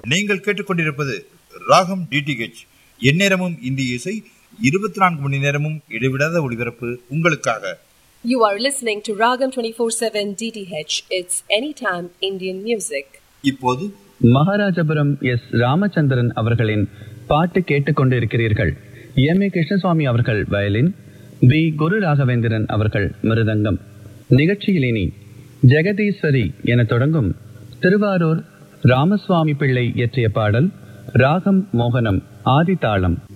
நீங்கள் கேட்டுக்கொண்டிருப்பது ராகம் டிடிஹெச் எந்நேரமும் இந்திய இசை இருபத்தி நான்கு மணி நேரமும் இடைவிடாத ஒளிபரப்பு உங்களுக்காக You are listening to Ragam 24/7 DTH. It's anytime Indian music. இப்போது மகாராஜபுரம் எஸ் ராமச்சந்திரன் அவர்களின் பாட்டு கேட்டுக்கொண்டிருக்கிறீர்கள் எம் ஏ கிருஷ்ணசுவாமி அவர்கள் வயலின் பி குரு ராகவேந்திரன் அவர்கள் மிருதங்கம் நிகழ்ச்சியில் இனி ஜெகதீஸ்வரி என தொடங்கும் திருவாரூர் ராமசுவாமி பிள்ளை இயற்றிய பாடல் ராகம் மோகனம் ஆதிதாளம்